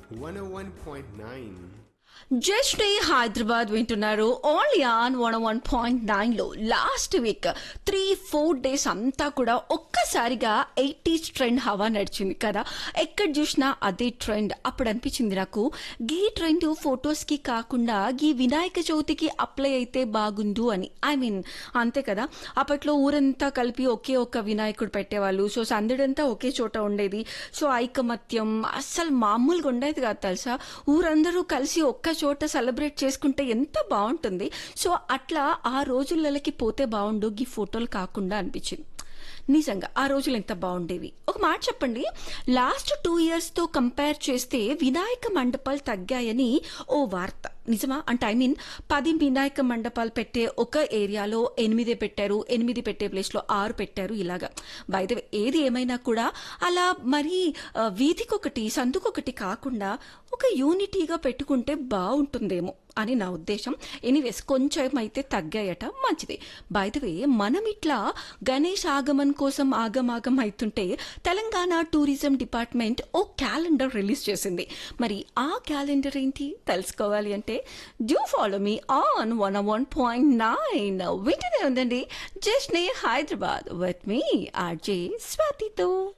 101.9 just Hyderabad వింటున్నారు only on one one point nine లో last week three four days అంతా కూడా ఒక్కసారిగా ఎయిటీస్ ట్రెండ్ హవా నడిచింది కదా ఎక్కడ చూసినా అదే ట్రెండ్ అప్పుడు అనిపించింది నాకు గీ ట్రెండ్ ఫొటోస్ కి కాకుండా గీ వినాయక చవితికి అప్లై అయితే బాగుండు అని ఐ మీన్ అంతే కదా అప్పట్లో ఊరంతా కలిపి ఒకే ఒక్క వినాయకుడు పెట్టేవాళ్ళు సో సందడంతా ఒకే చోట ఉండేది సో ఐకమత్యం అస్సలు మామూలుగా ఉండేది కాదు తెలుసా ఊరందరూ కలిసి ఒక్క చోట సెలబ్రేట్ చేసుకుంటే ఎంత బాగుంటుంది సో అట్లా ఆ రోజులకి పోతే బాగుండు ఈ ఫోటోలు కాకుండా అనిపించింది నిజంగా ఆ రోజులు ఎంత బాగుండేవి ఒక మాట చెప్పండి లాస్ట్ టూ ఇయర్స్ తో కంపేర్ చేస్తే వినాయక మండపాలు తగ్గాయని ఓ వార్త నిజమా అంటే ఐ మీన్ పది వినాయక మండపాలు పెట్టే ఒక ఏరియాలో ఎనిమిదే పెట్టారు ఎనిమిది పెట్టే ప్లేస్ లో ఆరు పెట్టారు ఇలాగా బయట ఏది ఏమైనా కూడా అలా మరి ఆ, వీధికొకటి సందుకొకటి కాకుండా ఒక యూనిటీగా పెట్టుకుంటే బాగుంటుందేమో అని నా ఉద్దేశం ఎనీవేస్ కొంచెం అయితే తగ్గాయట మంచిది వే మనం ఇట్లా గణేష్ ఆగమన్ కోసం ఆగమాగం అవుతుంటే తెలంగాణ టూరిజం డిపార్ట్మెంట్ ఓ క్యాలెండర్ రిలీజ్ చేసింది మరి ఆ క్యాలెండర్ ఏంటి తెలుసుకోవాలి అంటే do follow me on one one point nine వింటూనే ఉందండి జస్ట్ నే హైదరాబాద్ విత్ మీ ఆర్జే స్వాతితో